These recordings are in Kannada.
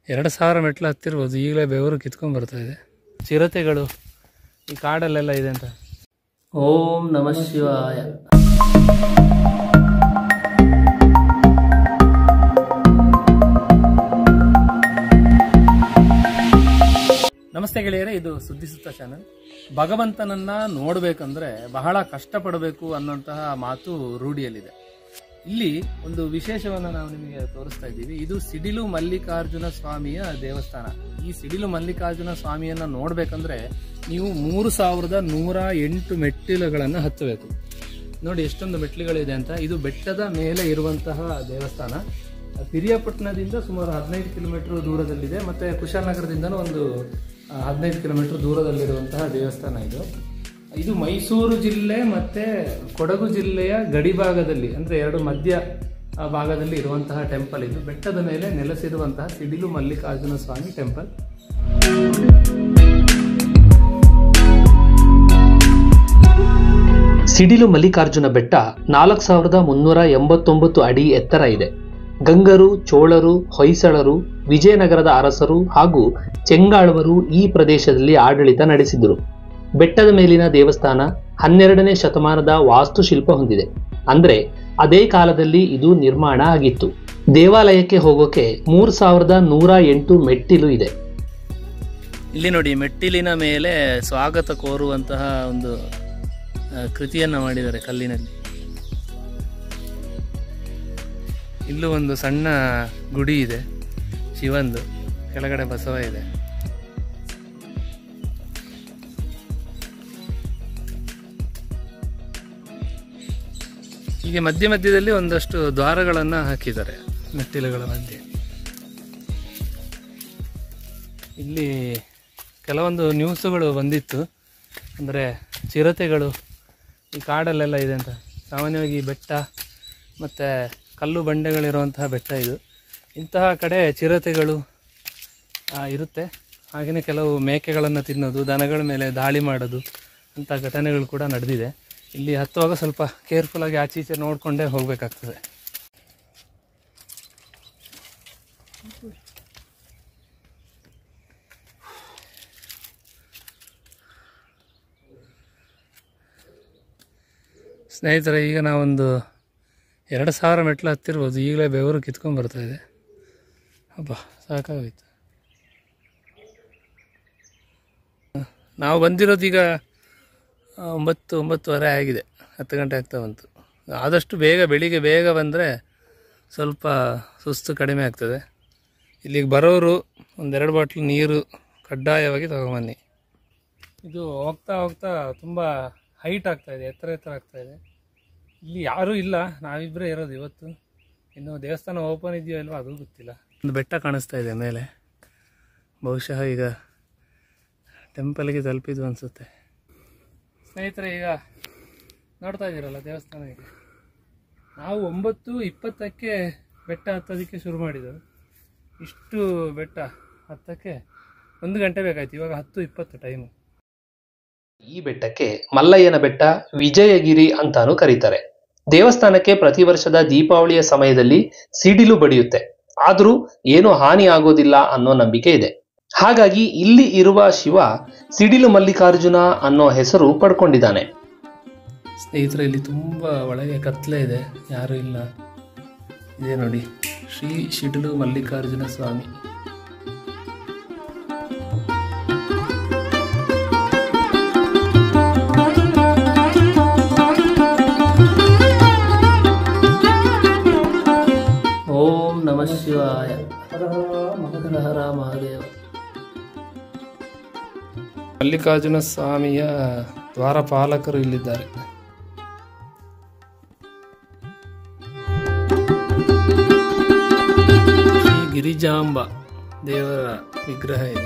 ಎರಡು ಸಾವಿರ ಮೆಟ್ಲು ಹತ್ತಿರ್ಬೋದು ಈಗಲೇ ಬೆವರು ಕಿತ್ಕೊಂಡು ಬರ್ತಾ ಇದೆ ಚಿರತೆಗಳು ಈ ಕಾಡಲ್ಲೆಲ್ಲ ಇದೆ ಅಂತ ಓಂ ನಮಃ ಶಿವಾಯ ನಮಸ್ತೆ ಗೆಳೆಯರೇ ಇದು ಸುದ್ದಿ ಸುತ್ತ ಚಾನಲ್ ಭಗವಂತನನ್ನ ನೋಡಬೇಕಂದ್ರೆ ಬಹಳ ಕಷ್ಟಪಡಬೇಕು ಅನ್ನೋಂತಹ ಮಾತು ರೂಢಿಯಲ್ಲಿದೆ ಇಲ್ಲಿ ಒಂದು ವಿಶೇಷವನ್ನು ನಾವು ನಿಮಗೆ ತೋರಿಸ್ತಾ ಇದ್ದೀವಿ ಇದು ಸಿಡಿಲು ಮಲ್ಲಿಕಾರ್ಜುನ ಸ್ವಾಮಿಯ ದೇವಸ್ಥಾನ ಈ ಸಿಡಿಲು ಮಲ್ಲಿಕಾರ್ಜುನ ಸ್ವಾಮಿಯನ್ನ ನೋಡ್ಬೇಕಂದ್ರೆ ನೀವು ಮೂರು ಸಾವಿರದ ನೂರ ಎಂಟು ಮೆಟ್ಟಿಲುಗಳನ್ನು ಹತ್ತಬೇಕು ನೋಡಿ ಎಷ್ಟೊಂದು ಮೆಟ್ಟಿಲುಗಳಿದೆ ಅಂತ ಇದು ಬೆಟ್ಟದ ಮೇಲೆ ಇರುವಂತಹ ದೇವಸ್ಥಾನ ಪಿರಿಯಾಪಟ್ಟಣದಿಂದ ಸುಮಾರು ಹದಿನೈದು ಕಿಲೋಮೀಟರ್ ದೂರದಲ್ಲಿದೆ ಮತ್ತೆ ಕುಶಾಲನಗರದಿಂದನೂ ಒಂದು ಆ, ಹದಿನೈದು ಕಿಲೋಮೀಟರ್ ದೂರದಲ್ಲಿರುವಂತಹ ದೇವಸ್ಥಾನ ಇದು ಇದು ಮೈಸೂರು ಜಿಲ್ಲೆ ಮತ್ತೆ ಕೊಡಗು ಜಿಲ್ಲೆಯ ಗಡಿಭಾಗದಲ್ಲಿ ಅಂದ್ರೆ ಎರಡು ಮಧ್ಯ ಆ ಭಾಗದಲ್ಲಿ ಇರುವಂತಹ ಟೆಂಪಲ್ ಇದು ಬೆಟ್ಟದ ಮೇಲೆ ನೆಲೆಸಿರುವಂತಹ ಸಿಡಿಲು ಮಲ್ಲಿಕಾರ್ಜುನ ಸ್ವಾಮಿ ಟೆಂಪಲ್ ಸಿಡಿಲು ಮಲ್ಲಿಕಾರ್ಜುನ ಬೆಟ್ಟ ನಾಲ್ಕು ಸಾವಿರದ ಮುನ್ನೂರ ಎಂಬತ್ತೊಂಬತ್ತು ಅಡಿ ಎತ್ತರ ಇದೆ ಗಂಗರು ಚೋಳರು ಹೊಯ್ಸಳರು ವಿಜಯನಗರದ ಅರಸರು ಹಾಗೂ ಚೆಂಗಾಳ್ವರು ಈ ಪ್ರದೇಶದಲ್ಲಿ ಆಡಳಿತ ನಡೆಸಿದರು ಬೆಟ್ಟದ ಮೇಲಿನ ದೇವಸ್ಥಾನ ಹನ್ನೆರಡನೇ ಶತಮಾನದ ವಾಸ್ತುಶಿಲ್ಪ ಹೊಂದಿದೆ ಅಂದ್ರೆ ಅದೇ ಕಾಲದಲ್ಲಿ ಇದು ನಿರ್ಮಾಣ ಆಗಿತ್ತು ದೇವಾಲಯಕ್ಕೆ ಹೋಗೋಕೆ ಮೂರ್ ಸಾವಿರದ ನೂರ ಎಂಟು ಮೆಟ್ಟಿಲು ಇದೆ ಇಲ್ಲಿ ನೋಡಿ ಮೆಟ್ಟಿಲಿನ ಮೇಲೆ ಸ್ವಾಗತ ಕೋರುವಂತಹ ಒಂದು ಆ, ಕೃತಿಯನ್ನ ಮಾಡಿದ್ದಾರೆ ಕಲ್ಲಿನಲ್ಲಿ ಇಲ್ಲೂ ಒಂದು ಸಣ್ಣ ಗುಡಿ ಇದೆ ಶಿವಂದು ಕೆಳಗಡೆ ಬಸವ ಇದೆ ಹೀಗೆ ಮಧ್ಯ ಮಧ್ಯದಲ್ಲಿ ಒಂದಷ್ಟು ದ್ವಾರಗಳನ್ನು ಹಾಕಿದ್ದಾರೆ ಮೆಟ್ಟಿಲುಗಳ ಮಧ್ಯೆ ಇಲ್ಲಿ ಕೆಲವೊಂದು ನ್ಯೂಸುಗಳು ಬಂದಿತ್ತು ಅಂದರೆ ಚಿರತೆಗಳು ಈ ಕಾಡಲ್ಲೆಲ್ಲ ಇದೆ ಅಂತ ಸಾಮಾನ್ಯವಾಗಿ ಈ ಬೆಟ್ಟ ಮತ್ತು ಕಲ್ಲು ಬಂಡೆಗಳಿರುವಂತಹ ಬೆಟ್ಟ ಇದು ಇಂತಹ ಕಡೆ ಚಿರತೆಗಳು ಆ, ಇರುತ್ತೆ ಹಾಗೆಯೇ ಕೆಲವು ಮೇಕೆಗಳನ್ನು ತಿನ್ನೋದು ದನಗಳ ಮೇಲೆ ದಾಳಿ ಮಾಡೋದು ಅಂಥ ಘಟನೆಗಳು ಕೂಡ ನಡೆದಿದೆ ಇಲ್ಲಿ ಹತ್ತುವಾಗ ಸ್ವಲ್ಪ ಕೇರ್ಫುಲ್ಲಾಗಿ ಆಚೆ ಈಚೆ ನೋಡಿಕೊಂಡೇ ಹೋಗಬೇಕಾಗ್ತದೆ ಸ್ನೇಹಿತರೆ ಈಗ ನಾವೊಂದು ಎರಡು ಸಾವಿರ ಮೆಟ್ಲು ಹತ್ತಿರ್ಬೋದು ಈಗಲೇ ಬೆವರು ಕಿತ್ಕೊಂಡು ಬರ್ತಾ ಇದೆ ಅಬ್ಬಾ ಸಾಕಾಗೋಯ್ತು ನಾವು ಬಂದಿರೋದು ಈಗ ಆ, ಒಂಬತ್ತು ಒಂಬತ್ತುವರೆ ಆಗಿದೆ ಹತ್ತು ಗಂಟೆ ಆಗ್ತಾ ಬಂತು ಆದಷ್ಟು ಬೇಗ ಬೆಳಿಗ್ಗೆ ಬೇಗ ಬಂದರೆ ಸ್ವಲ್ಪ ಸುಸ್ತು ಕಡಿಮೆ ಆಗ್ತದೆ ಇಲ್ಲಿಗೆ ಬರೋರು ಒಂದೆರಡು ಬಾಟ್ಲು ನೀರು ಕಡ್ಡಾಯವಾಗಿ ತಗೊಂಬನ್ನಿ ಇದು ಹೋಗ್ತಾ ಹೋಗ್ತಾ ತುಂಬ ಹೈಟ್ ಆಗ್ತಾ ಇದೆ ಎತ್ತರ ಎತ್ತರ ಆಗ್ತಾ ಇದೆ ಇಲ್ಲಿ ಯಾರೂ ಇಲ್ಲ ನಾವಿಬ್ಬರೇ ಇರೋದು ಇವತ್ತು ಇನ್ನು ದೇವಸ್ಥಾನ ಓಪನ್ ಇದೆಯೋ ಇಲ್ವೋ ಅದು ಗೊತ್ತಿಲ್ಲ ಒಂದು ಬೆಟ್ಟ ಕಾಣಿಸ್ತಾ ಇದೆ ಮೇಲೆ ಬಹುಶಃ ಈಗ ಟೆಂಪಲ್ಗೆ ತಲುಪಿದ್ದು ಅನಿಸುತ್ತೆ ಸ್ನೇಹಿತರೆ ಈಗ ನೋಡ್ತಾ ಇದ್ದೀರಲ್ಲ ದೇವಸ್ಥಾನ ಈಗ ನಾವು ಒಂಬತ್ತು ಇಪ್ಪತ್ತಕ್ಕೆ ಬೆಟ್ಟ ಹತ್ತೋದಕ್ಕೆ ಶುರು ಮಾಡಿದ್ದೆವು ಇಷ್ಟು ಬೆಟ್ಟ ಹತ್ತಕ್ಕೆ ಒಂದು ಗಂಟೆ ಬೇಕಾಯ್ತು ಇವಾಗ ಹತ್ತು ಇಪ್ಪತ್ತು ಟೈಮು ಈ ಬೆಟ್ಟಕ್ಕೆ ಮಲ್ಲಯ್ಯನ ಬೆಟ್ಟ ವಿಜಯಗಿರಿ ಅಂತಾನೂ ಕರೀತಾರೆ ದೇವಸ್ಥಾನಕ್ಕೆ ಪ್ರತಿ ವರ್ಷದ ದೀಪಾವಳಿಯ ಸಮಯದಲ್ಲಿ ಸಿಡಿಲು ಬಡಿಯುತ್ತೆ ಆದ್ರೂ ಏನು ಹಾನಿ ಆಗೋದಿಲ್ಲ ಅನ್ನೋ ನಂಬಿಕೆ ಇದೆ ಹಾಗಾಗಿ ಇಲ್ಲಿ ಇರುವ ಶಿವ ಸಿಡಿಲು ಮಲ್ಲಿಕಾರ್ಜುನ ಅನ್ನೋ ಹೆಸರು ಪಡ್ಕೊಂಡಿದ್ದಾನೆ ಸ್ನೇಹಿತರೆ ಇಲ್ಲಿ ತುಂಬ ಒಳಗೆ ಕತ್ಲೆ ಇದೆ ಯಾರೂ ಇಲ್ಲ ಇದೆ ನೋಡಿ ಶ್ರೀ ಶಿಡಿಲು ಮಲ್ಲಿಕಾರ್ಜುನ ಸ್ವಾಮಿ ಓಂ ನಮಃ ಶಿವಾಯ ಹರ ಹರ ಹರ ಮಹಾದೇವ ಮಲ್ಲಿಕಾರ್ಜುನ ಸ್ವಾಮಿಯ ದ್ವಾರಪಾಲಕರು ಇಲ್ಲಿದ್ದಾರೆ ಶ್ರೀ ಗಿರಿಜಾಂಬ ದೇವರ ವಿಗ್ರಹ ಇದೆ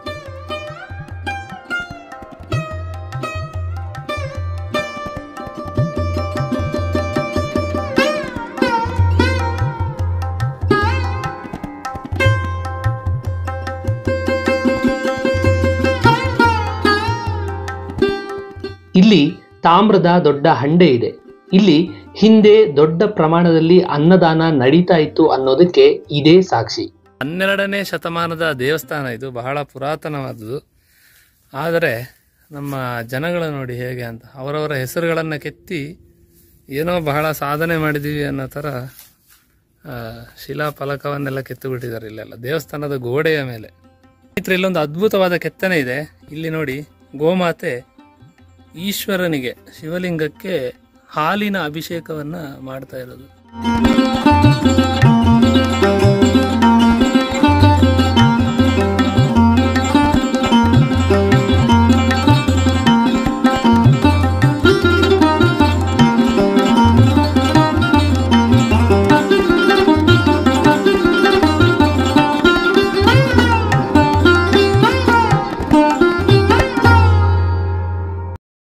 ಇಲ್ಲಿ ತಾಮ್ರದ ದೊಡ್ಡ ಹಂಡೆ ಇದೆ ಇಲ್ಲಿ ಹಿಂದೆ ದೊಡ್ಡ ಪ್ರಮಾಣದಲ್ಲಿ ಅನ್ನದಾನ ನಡೀತಾ ಇತ್ತು ಅನ್ನೋದಕ್ಕೆ ಇದೇ ಸಾಕ್ಷಿ ಹನ್ನೆರಡನೇ ಶತಮಾನದ ದೇವಸ್ಥಾನ ಇದು ಬಹಳ ಪುರಾತನವಾದುದು ಆದರೆ ನಮ್ಮ ಜನಗಳು ನೋಡಿ ಹೇಗೆ ಅಂತ ಅವರವರ ಹೆಸರುಗಳನ್ನು ಕೆತ್ತಿ ಏನೋ ಬಹಳ ಸಾಧನೆ ಮಾಡಿದ್ದೀವಿ ಅನ್ನೋ ಥರ ಆ, ಶಿಲಾಫಲಕವನ್ನೆಲ್ಲ ಕೆತ್ತು ಬಿಟ್ಟಿದ್ದಾರೆ ಇಲ್ಲೆಲ್ಲ ದೇವಸ್ಥಾನದ ಗೋಡೆಯ ಮೇಲೆ ಸ್ನೇಹಿತರೆ ಇಲ್ಲೊಂದು ಅದ್ಭುತವಾದ ಕೆತ್ತನೆ ಇದೆ ಇಲ್ಲಿ ನೋಡಿ ಗೋಮಾತೆ ಈಶ್ವರನಿಗೆ ಶಿವಲಿಂಗಕ್ಕೆ ಹಾಲಿನ ಅಭಿಷೇಕವನ್ನ ಮಾಡ್ತಾ ಇರೋದು